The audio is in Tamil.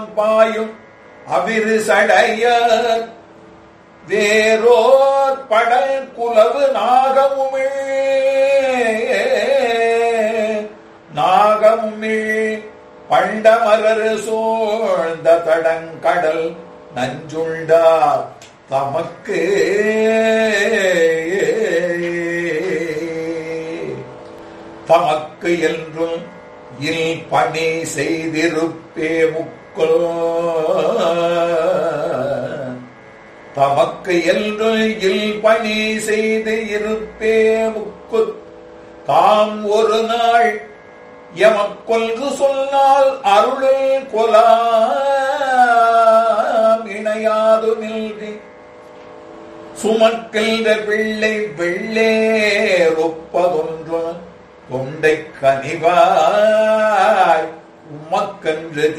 பாயும் அவிரு சடைய வேரோர் படல் குலவு நாகமுமிழ் நாகமுமிழ் பண்டமரர் சூழ்ந்த தடங்கடல் நஞ்சுண்டா தமக்கு தமக்கு என்றும் இல் பணி செய்திருப்பே முக்கோ தமக்கு என்று இல் பணி செய்து இருப்பே முக்கு தாம் ஒரு நாள் எமக்கொன்று சொன்னால் அருளில் கொலாம் இணையாது நில்வி சுமக்கின்ற பிள்ளை வெள்ளேரொப்பதொன்று தொண்டை கனிவாய் உமக்கன்று